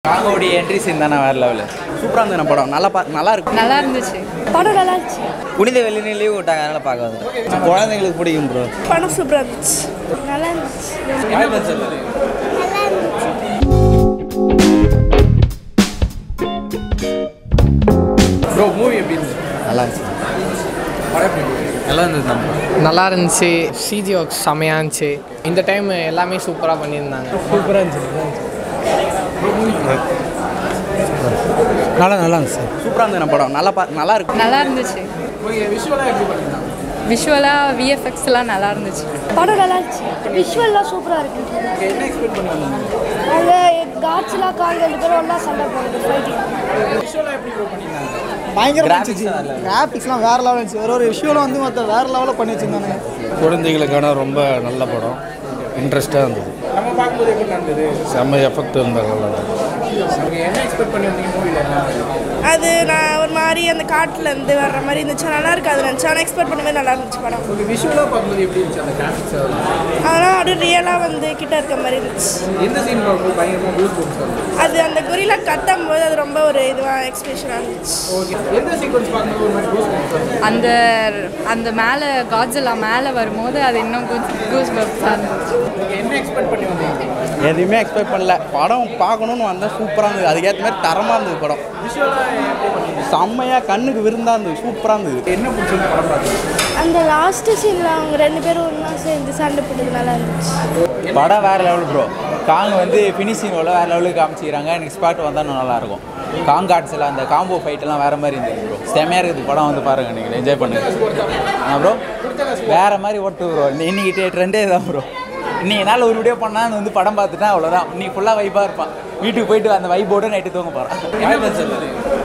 காங்கோடைய entry scene தானே வேறு லெவலில் சூப்பராக இருந்தது நம்ம படம் நல்லா பா நல்லா இருக்கு நல்லா இருந்துச்சு படம் நல்லா இருந்துச்சு புனித வெள்ளினே லீவ் விட்டாங்க அதனால் பார்க்க வந்து குழந்தைங்களுக்கு பிடிக்கும் ப்ரோ படம் சூப்பராக இருந்துச்சு நல்லா இருந்துச்சு ப்ரோ மூவி எப்படி இருந்துச்சு நல்லா இருந்துச்சு படம் எப்படி இருந்துச்சு நல்லா இருந்தது நம்ம நல்லா இருந்துச்சு சிஜி ஒர்க் செமையாக இருந்துச்சு இந்த டைம் எல்லாமே சூப்பராக பண்ணியிருந்தாங்க சூப்பராக இருந்துச்சு நல்லா நல்லா இருந்துச்சு சூப்பராக இருந்தது நம்ம படம் நல்லா பா நல்லா இருக்கு நல்லா இருந்துச்சு ஓகே விஷுவலாக எப்படி பண்ணிருந்தாங்க விஷுவலாக விஎஃப்எக்ஸ்லாம் நல்லா இருந்துச்சு படம் நல்லா இருந்துச்சு விஷுவல்லாம் சூப்பராக இருக்கு என்ன எக்ஸ்பெக்ட் பண்ணி வந்தாங்க அது காட்ஸ்லாம் கால் ரெண்டு பேரும் ஒன்றா சண்டை போடுறது ஃபைட்டிங் விஷுவலாக எப்படி ப்ரோ பண்ணியிருந்தாங்க பயங்கரமாக Graphics இருந்துச்சு தான் நல்லா கிராஃபிக்ஸ்லாம் வேறு லெவல் இருந்துச்சு ஒரு ஒரு விஷயம் வந்து மற்ற வேறு லெவலில் பண்ணி வச்சுருந்தாங்க குழந்தைகளுக்கான ரொம்ப நல்ல படம் இன்ட்ரெஸ்ட்டாக இருந்தது நம்ம பார்க்கும்போது எப்படி நடந்தது செம்ம எஃபெக்ட் இருந்தால் நல்லா இருந்தது ஓகே என்ன எக்ஸ்பெக்ட் பண்ணி வந்தீங்க மூவியில் அது நான் ஒரு மாதிரி அந்த காட்டில் இருந்து வர்ற மாதிரி இருந்துச்சு நல்லா இருக்கு அது நினச்சி ஆனால் எக்ஸ்பெக்ட் பண்ணவே நல்லா இருந்துச்சு படம் ஓகே விஷுவலாக பார்க்கும்போது எப்படி இருந்துச்சு அந்த கிராஃபிக்ஸ் அதனால் அப்படியே ரியலாக வந்து கிட்ட இருக்க மாதிரி இருந்துச்சு எந்த சீன் பார்க்கும்போது பயங்கரமாக பூஸ் போட்டு அது அந்த குறியில கட்டும் போது அது ரொம்ப ஒரு இதுவாக எக்ஸ்பிரஷனாக இருந்துச்சு ஓகே எந்த சீக்வன்ஸ் பார்க்கும்போது ஒரு மாதிரி பூஸ் போட்டு அந்த அந்த மேலே காட்ஸெல்லாம் மேலே வரும்போது அது இன்னும் கொஞ்சம் கூஸ் பப்ஸாக இருந்துச்சு ஓகே என்ன எக்ஸ்பெக்ட் பண்ணி வந்தீங்க எதுவுமே எக்ஸ்பெக்ட் பண்ணல படம் பார்க்கணுன்னு வந்தால் சூப்பராக இருந்தது அதுக்கேற்ற மாதிரி தரமாக இருந்தது படம் விஷுவலாக எப்படி பண்ணீங்க செம்மையாக கண்ணுக்கு விருந்தாக இருந்தது சூப்பராக இருந்தது என்ன பிடிச்சிருந்து படம் பார்த்தீங்க அந்த லாஸ்ட் சீனில் அவங்க ரெண்டு பேரும் ஒன்றா சேர்ந்து சண்டை போட்டது நல்லா இருந்துச்சு படம் வேறு லெவல் ப்ரோ காங் வந்து ஃபினிஷிங் உள்ள வேறு லெவலுக்கு காமிச்சிக்கிறாங்க நெக்ஸ்ட் பார்ட் வந்தால் இன்னும் நல்லாயிருக்கும் காங் கார்ட்ஸில் அந்த காம்போ ஃபைட்டெல்லாம் வேறு மாதிரி இருந்தது ப்ரோ செம்மையாக இருக்குது படம் வந்து பாருங்கள் நீங்கள் என்ஜாய் பண்ணுங்கள் ஆ ப்ரோ வேறு மாதிரி ஓட்டு ப்ரோ இன்னைக்கு ட்ரெண்டே தான் ப்ரோ இன்னைக்கு நாள் ஒரு வீடியோ பண்ணால் வந்து படம் பார்த்துட்டா அவ்வளோதான் இன்னைக்கு ஃபுல்லாக வைப்பாக இருப்பான் வீட்டுக்கு போயிட்டு அந்த வைப்போடு நைட்டு தூங்க போகிறான்